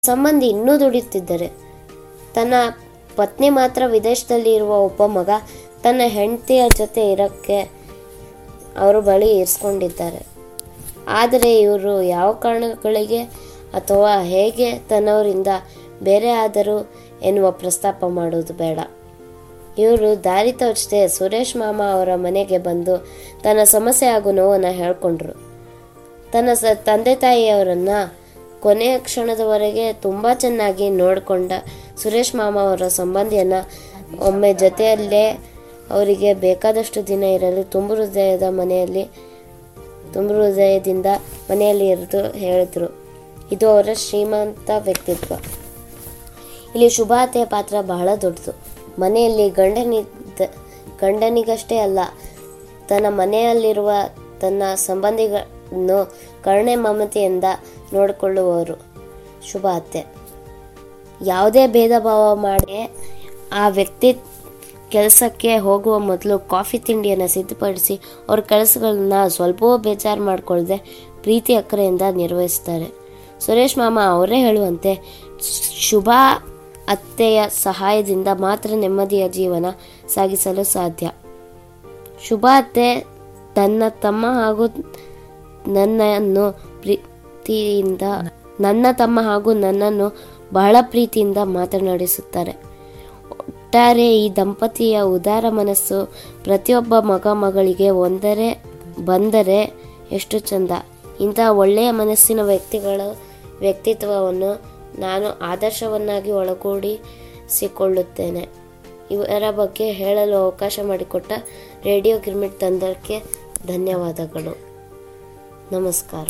ಸಂಬಂಧಿ ಇನ್ನೂ ದುಡಿಯುತ್ತಿದ್ದಾರೆ ತನ್ನ ಪತ್ನಿ ಮಾತ್ರ ವಿದೇಶದಲ್ಲಿ ಇರುವ ಒಬ್ಬ ಮಗ ತನ್ನ ಹೆಂಡತಿಯ ಜೊತೆ ಇರೋಕ್ಕೆ ಅವರು ಬಳಿ ಇರಿಸ್ಕೊಂಡಿದ್ದಾರೆ ಆದರೆ ಇವರು ಯಾವ ಕಾರಣಗಳಿಗೆ ಅಥವಾ ಹೇಗೆ ತನ್ನವರಿಂದ ಬೇರೆ ಆದರೂ ಎನ್ನುವ ಪ್ರಸ್ತಾಪ ಮಾಡೋದು ಬೇಡ ಇವರು ದಾರಿ ತೋಚದೆ ಸುರೇಶ್ ಮಾಮ ಅವರ ಮನೆಗೆ ಬಂದು ತನ್ನ ಸಮಸ್ಯೆ ಹಾಗೂ ನೋವನ್ನು ಹೇಳ್ಕೊಂಡ್ರು ತನ್ನ ಸ ತಂದೆ ತಾಯಿಯವರನ್ನ ಕೊನೆಯ ಕ್ಷಣದವರೆಗೆ ತುಂಬ ಚೆನ್ನಾಗಿ ನೋಡಿಕೊಂಡ ಸುರೇಶ್ ಮಾಮ ಅವರ ಸಂಬಂಧಿಯನ್ನ ಒಮ್ಮೆ ಜೊತೆಯಲ್ಲೇ ಅವರಿಗೆ ಬೇಕಾದಷ್ಟು ದಿನ ಇರಲು ತುಂಬು ಹೃದಯದ ಮನೆಯಲ್ಲಿ ತುಂಬು ಹೃದಯದಿಂದ ಮನೆಯಲ್ಲಿ ಇರಿದು ಹೇಳಿದರು ಇದು ಅವರ ಶ್ರೀಮಂತ ವ್ಯಕ್ತಿತ್ವ ಇಲ್ಲಿ ಶುಭಾತೆಯ ಪಾತ್ರ ಬಹಳ ದೊಡ್ಡದು ಮನೆಯಲ್ಲಿ ಗಂಡನಿದ್ದ ಗಂಡನಿಗಷ್ಟೇ ಅಲ್ಲ ತನ್ನ ಮನೆಯಲ್ಲಿರುವ ತನ್ನ ಸಂಬಂಧಿಗಳನ್ನು ಕರುಣೆ ಮಮತೆಯಿಂದ ನೋಡಿಕೊಳ್ಳುವವರು ಶುಭ ಅತ್ತೆ ಯಾವುದೇ ಭೇದ ಭಾವ ಮಾಡಿ ಆ ವ್ಯಕ್ತಿ ಕೆಲಸಕ್ಕೆ ಹೋಗುವ ಮೊದಲು ಕಾಫಿ ತಿಂಡಿಯನ್ನು ಸಿದ್ಧಪಡಿಸಿ ಅವ್ರ ಕೆಲಸಗಳನ್ನ ಸ್ವಲ್ಪವೂ ಬೇಜಾರು ಮಾಡಿಕೊಳ್ಳದೆ ಪ್ರೀತಿ ಅಕ್ಕರೆಯಿಂದ ನಿರ್ವಹಿಸ್ತಾರೆ ಸುರೇಶ್ ಮಾಮ ಅವರೇ ಹೇಳುವಂತೆ ಶುಭ ಅತ್ತೆಯ ಸಹಾಯದಿಂದ ಮಾತ್ರ ನೆಮ್ಮದಿಯ ಜೀವನ ಸಾಗಿಸಲು ಸಾಧ್ಯ ಶುಭ ಅತ್ತೆ ತನ್ನ ತಮ್ಮ ಹಾಗೂ ನನ್ನನ್ನು ಪ್ರೀತಿಯಿಂದ ನನ್ನ ತಮ್ಮ ಹಾಗೂ ನನ್ನನ್ನು ಬಹಳ ಪ್ರೀತಿಯಿಂದ ಮಾತನಾಡಿಸುತ್ತಾರೆ ಒಟ್ಟಾರೆ ಈ ದಂಪತಿಯ ಉದಾರ ಮನಸ್ಸು ಪ್ರತಿಯೊಬ್ಬ ಮಗ ಮಗಳಿಗೆ ಒಂದರೆ ಬಂದರೆ ಎಷ್ಟು ಚಂದ ಇಂತಹ ಒಳ್ಳೆಯ ಮನಸ್ಸಿನ ವ್ಯಕ್ತಿಗಳ ವ್ಯಕ್ತಿತ್ವವನ್ನು ನಾನು ಆದರ್ಶವನ್ನಾಗಿ ಒಳಗೂಡಿಸಿಕೊಳ್ಳುತ್ತೇನೆ ಇವರ ಬಗ್ಗೆ ಹೇಳಲು ಅವಕಾಶ ಮಾಡಿಕೊಟ್ಟ ರೇಡಿಯೋ ಗಿರ್ಮಿಟ್ ತಂಡಕ್ಕೆ ಧನ್ಯವಾದಗಳು ನಮಸ್ಕಾರ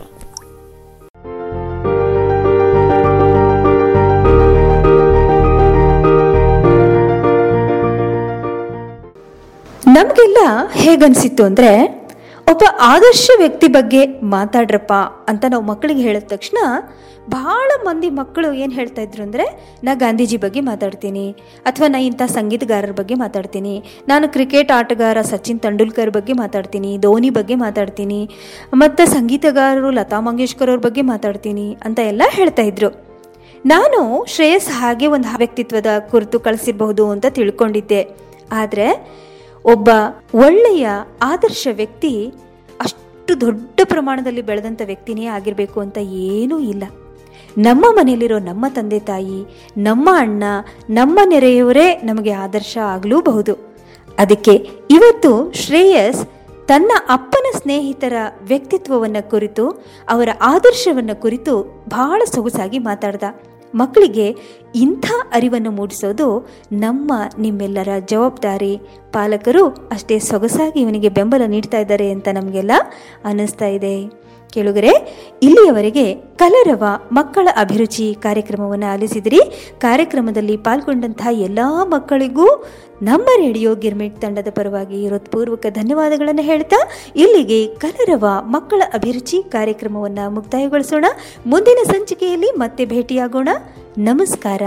ನಮಗೆಲ್ಲ ಹೇಗನ್ಸಿತ್ತು ಅಂದರೆ ಒಬ್ಬ ಆದರ್ಶ ವ್ಯಕ್ತಿ ಬಗ್ಗೆ ಮಾತಾಡ್ರಪ್ಪ ಅಂತ ನಾವು ಮಕ್ಕಳಿಗೆ ಹೇಳಿದ ತಕ್ಷಣ ಬಹಳ ಮಂದಿ ಮಕ್ಕಳು ಏನು ಹೇಳ್ತಾ ಇದ್ರು ಅಂದರೆ ನಾ ಗಾಂಧೀಜಿ ಬಗ್ಗೆ ಮಾತಾಡ್ತೀನಿ ಅಥವಾ ನಾ ಇಂಥ ಸಂಗೀತಗಾರರ ಬಗ್ಗೆ ಮಾತಾಡ್ತೀನಿ ನಾನು ಕ್ರಿಕೆಟ್ ಆಟಗಾರ ಸಚಿನ್ ತೆಂಡೂಲ್ಕರ್ ಬಗ್ಗೆ ಮಾತಾಡ್ತೀನಿ ಧೋನಿ ಬಗ್ಗೆ ಮಾತಾಡ್ತೀನಿ ಮತ್ತು ಸಂಗೀತಗಾರರು ಲತಾ ಮಂಗೇಶ್ಕರ್ ಅವ್ರ ಬಗ್ಗೆ ಮಾತಾಡ್ತೀನಿ ಅಂತ ಎಲ್ಲ ಹೇಳ್ತಾ ಇದ್ರು ನಾನು ಶ್ರೇಯಸ್ ಹಾಗೆ ಒಂದು ವ್ಯಕ್ತಿತ್ವದ ಕುರಿತು ಕಳಿಸಿರಬಹುದು ಅಂತ ತಿಳ್ಕೊಂಡಿದ್ದೆ ಆದರೆ ಒಬ್ಬ ಒಳ್ಳೆಯ ಆದರ್ಶ ವ್ಯಕ್ತಿ ಅಷ್ಟು ದೊಡ್ಡ ಪ್ರಮಾಣದಲ್ಲಿ ಬೆಳೆದಂಥ ವ್ಯಕ್ತಿನೇ ಆಗಿರಬೇಕು ಅಂತ ಏನೂ ಇಲ್ಲ ನಮ್ಮ ಮನೆಯಲ್ಲಿರೋ ನಮ್ಮ ತಂದೆ ತಾಯಿ ನಮ್ಮ ಅಣ್ಣ ನಮ್ಮ ನೆರೆಯವರೇ ನಮಗೆ ಆದರ್ಶ ಆಗಲೂಬಹುದು ಅದಕ್ಕೆ ಇವತ್ತು ಶ್ರೇಯಸ್ ತನ್ನ ಅಪ್ಪನ ಸ್ನೇಹಿತರ ವ್ಯಕ್ತಿತ್ವವನ್ನು ಕುರಿತು ಅವರ ಆದರ್ಶವನ್ನು ಕುರಿತು ಬಹಳ ಸೊಗಸಾಗಿ ಮಾತಾಡ್ದ ಮಕ್ಕಳಿಗೆ ಇಂಥ ಅರಿವನ್ನು ಮೂಡಿಸೋದು ನಮ್ಮ ನಿಮ್ಮೆಲ್ಲರ ಜವಾಬ್ದಾರಿ ಪಾಲಕರು ಅಷ್ಟೇ ಸೊಗಸಾಗಿ ಇವನಿಗೆ ಬೆಂಬಲ ನೀಡ್ತಾ ಇದ್ದಾರೆ ಅಂತ ನಮಗೆಲ್ಲ ಅನ್ನಿಸ್ತಾ ಇದೆ ಕೇಳುಗರೆ ಇಲ್ಲಿಯವರೆಗೆ ಕಲರವ ಮಕ್ಕಳ ಅಭಿರುಚಿ ಕಾರ್ಯಕ್ರಮವನ್ನು ಆಲಿಸಿದಿರಿ ಕಾರ್ಯಕ್ರಮದಲ್ಲಿ ಪಾಲ್ಗೊಂಡಂತಹ ಎಲ್ಲ ಮಕ್ಕಳಿಗೂ ನಮ್ಮ ರೇಡಿಯೋ ಗಿರ್ಮಿಟ್ ತಂಡದ ಪರವಾಗಿ ಹೃತ್ಪೂರ್ವಕ ಧನ್ಯವಾದಗಳನ್ನು ಹೇಳ್ತಾ ಇಲ್ಲಿಗೆ ಕಲರವ ಮಕ್ಕಳ ಅಭಿರುಚಿ ಕಾರ್ಯಕ್ರಮವನ್ನು ಮುಕ್ತಾಯಗೊಳಿಸೋಣ ಮುಂದಿನ ಸಂಚಿಕೆಯಲ್ಲಿ ಮತ್ತೆ ಭೇಟಿಯಾಗೋಣ ನಮಸ್ಕಾರ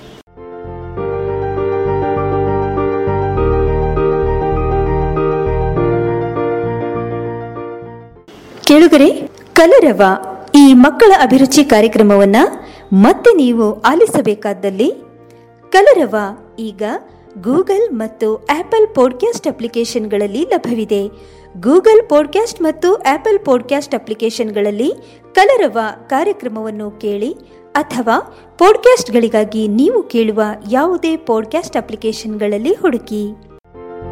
ಕೇಳುಗರೆ ಕಲರವ ಈ ಮಕ್ಕಳ ಅಭಿರುಚಿ ಕಾರ್ಯಕ್ರಮವನ್ನ ಮತ್ತೆ ನೀವು ಆಲಿಸಬೇಕಾದಲ್ಲಿ ಕಲರವ ಈಗ ಗೂಗಲ್ ಮತ್ತು ಆಪಲ್ ಪಾಡ್ಕ್ಯಾಸ್ಟ್ ಅಪ್ಲಿಕೇಶನ್ಗಳಲ್ಲಿ ಲಭ್ಯವಿದೆ ಗೂಗಲ್ ಪಾಡ್ಕ್ಯಾಸ್ಟ್ ಮತ್ತು ಆಪಲ್ ಪಾಡ್ಕ್ಯಾಸ್ಟ್ ಅಪ್ಲಿಕೇಶನ್ಗಳಲ್ಲಿ ಕಲರವ ಕಾರ್ಯಕ್ರಮವನ್ನು ಕೇಳಿ ಅಥವಾ ಪಾಡ್ಕ್ಯಾಸ್ಟ್ಗಳಿಗಾಗಿ ನೀವು ಕೇಳುವ ಯಾವುದೇ ಪಾಡ್ಕ್ಯಾಸ್ಟ್ ಅಪ್ಲಿಕೇಶನ್ಗಳಲ್ಲಿ ಹುಡುಕಿ